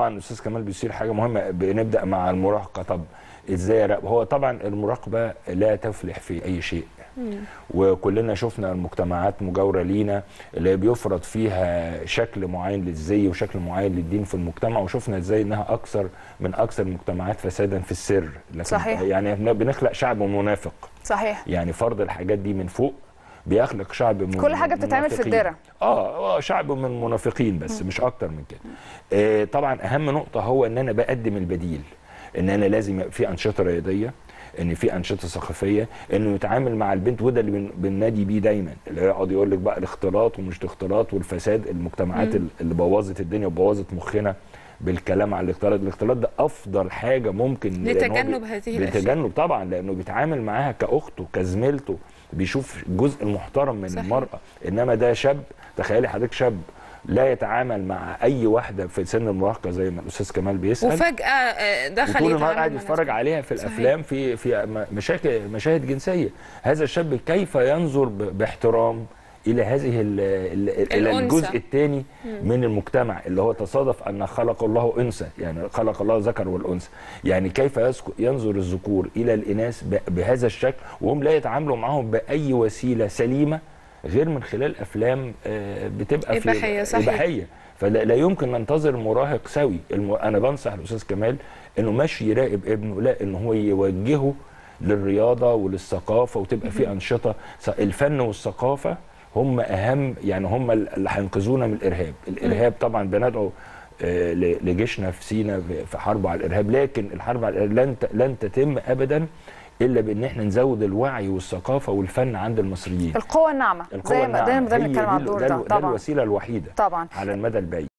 طبعا الاستاذ كمال بيصير حاجه مهمه بنبدا مع المراهقه طب ازاي أراقب؟ هو طبعا المراقبه لا تفلح في اي شيء وكلنا شفنا المجتمعات مجاوره لينا اللي بيفرض فيها شكل معين للزي وشكل معين للدين في المجتمع وشفنا ازاي انها اكثر من اكثر المجتمعات فسادا في السر لكن صحيح. يعني إحنا بنخلق شعب منافق صحيح يعني فرض الحاجات دي من فوق بيخلق شعب من كل حاجة بتتعمل في منافقين. الدرة. اه اه شعب من منافقين بس مش اكتر من كده آه طبعا اهم نقطه هو ان انا بقدم البديل ان انا لازم يبقى في انشطه رياضيه ان في انشطه ثقافيه انه يتعامل مع البنت وده اللي بن- بننادي بيه دايما اللي يقعد يقول لك بقى الاختلاط ومش الاختلاط والفساد المجتمعات ال- اللي بوظت الدنيا وبوظت مخنا بالكلام على الاختلاط الاختلاط ده افضل حاجه ممكن لأن هو لتجنب بي- هذه الأشياء. لتجنب طبعا لانه بيتعامل معاها كاخته كزميلته بيشوف الجزء المحترم من صحيح. المراه انما ده شاب تخيلي حضرتك شاب لا يتعامل مع اي واحده في سن المراهقه زي ما الاستاذ كمال بيسال وفجاه آه، دخل وطول النهار يتعامل قاعد مع يتفرج ناس. عليها في صحيح. الافلام في في م- مشاكل مشاهد جنسيه هذا الشاب كيف ينظر ب- باحترام الى هذه ال ال الى الأنثى. الجزء الثاني من المجتمع اللي هو تصادف ان خلق الله انثى يعني خلق الله ذكر والانثى يعني كيف يسك- ينظر الذكور الى الاناث ب- بهذا الشكل وهم لا يتعاملوا معهم باي وسيله سليمه غير من خلال افلام آه، بتبقى في إباحية، صحيح. إباحية. فلا لا يمكن ننتظر مراهق سوي الم... انا بنصح الاستاذ كمال انه مش يراقب ابنه لا انه هو يوجهه للرياضه وللثقافه وتبقى في انشطه س- الفن والثقافه هم اهم يعني هم اللي هينقذونا من الارهاب الارهاب طبعا بندعو آه، ل- لجيشنا في سينا في- في حرب على الارهاب لكن الحرب على الارهاب لن ت- لن تتم ابدا الا بان احنا نزود الوعي والثقافه والفن عند المصريين القوة الناعمة القوة زي ما دايما الناعمة دايما هي بنتكلم دي عن ال- الدور ده ده ال- ده طبعا الوسيله الوحيده طبعا على المدى البعيد